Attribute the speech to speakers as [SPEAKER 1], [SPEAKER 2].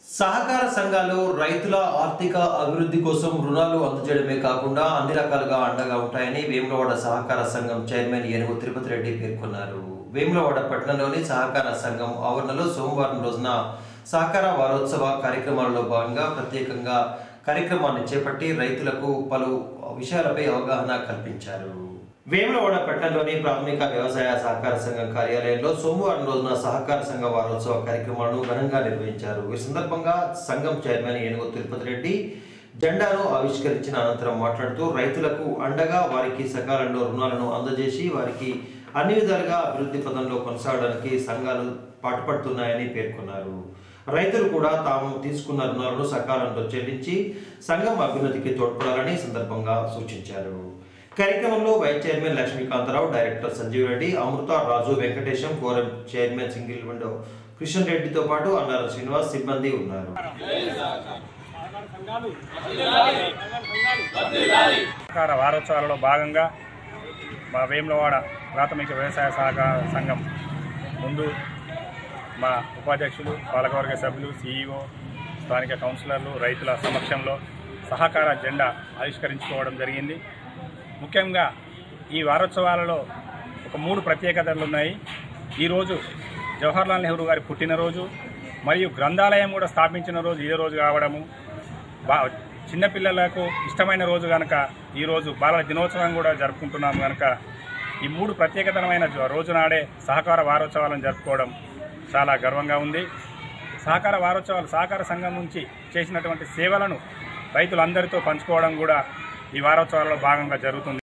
[SPEAKER 1] సహకార సంఘాలు రైతుల ఆర్థిక అభివృద్ధి కోసం రుణాలు అందజేయడమే కాకుండా అన్ని రకాలుగా అండగా ఉంటాయని వేములవాడ సహకార సంఘం చైర్మన్ ఏనుగు తిరుపతి రెడ్డి పేర్కొన్నారు వేములవాడ పట్టణంలోని సహకార సంఘం ఆవరణలో సోమవారం రోజున సహకార వారోత్సవ కార్యక్రమాలలో భాగంగా ప్రత్యేకంగా కార్యక్రమాన్ని చేపట్టి రైతులకు పలు విషయాలపై అవగాహన కల్పించారు వేములవాడ పట్టణంలోని ప్రాథమిక వ్యవసాయ సహకార సంఘం కార్యాలయంలో సోమవారం రోజున సహకార సంఘ వారోత్సవ కార్యక్రమాలను ఘనంగా నిర్వహించారు ఈ సందర్భంగా సంఘం చైర్మన్ ఏనుగు తిరుపతి రెడ్డి జెండాను ఆవిష్కరించిన అనంతరం మాట్లాడుతూ రైతులకు అండగా వారికి సకాలంలో రుణాలను అందజేసి వారికి అన్ని విధాలుగా అభివృద్ధి పదంలో కొనసాగడానికి సంఘాలు పాటుపడుతున్నాయని పేర్కొన్నారు రైతులు కూడా తాము తీసుకున్న రుణాలను సకాలంలో చెల్లించి సంఘం అభ్యున్నతికి తోడ్పడాలని ఈ సందర్భంగా సూచించారు కార్యక్రమంలో vice chairman Lakshmikantha Rao director Sanjeev Reddy అమృత రాజు Venkatesham quorum chairman single window Kishan రెడ్డితో పాటు అన్నారు శ్రీనివాస్ సిబ్బంది ఉన్నారు
[SPEAKER 2] సహకార వారోత్సవాలలో భాగంగా మా వేములవాడ ప్రాథమిక వ్యవసాయ సహకార సంఘం ముందు మా ఉపాధ్యక్షులు పాలకవర్గ సభ్యులు సీఈఓ స్థానిక కౌన్సిలర్లు రైతుల సమక్షంలో సహకార జెండా ఆవిష్కరించుకోవడం జరిగింది ముఖ్యంగా ఈ వారోత్సవాలలో ఒక మూడు ప్రత్యేకతలు ఉన్నాయి ఈరోజు జవహర్లాల్ నెహ్రూ గారి పుట్టినరోజు మరియు గ్రంథాలయం కూడా స్థాపించిన రోజు ఇదే రోజు కావడము బా చిన్నపిల్లలకు ఇష్టమైన రోజు కనుక ఈరోజు బాలల దినోత్సవం కూడా జరుపుకుంటున్నాం కనుక ఈ మూడు ప్రత్యేకతమైన జ- రోజు నాడే సహకార వారోత్సవాలను జరుపుకోవడం చాలా గర్వంగా ఉంది సహకార వారోత్సవాలు సహకార సంఘం నుంచి చేసినటువంటి సేవలను రైతులందరితో పంచుకోవడం కూడా ఈ వారోత్సవాలలో భాగంగా జరుగుతుంది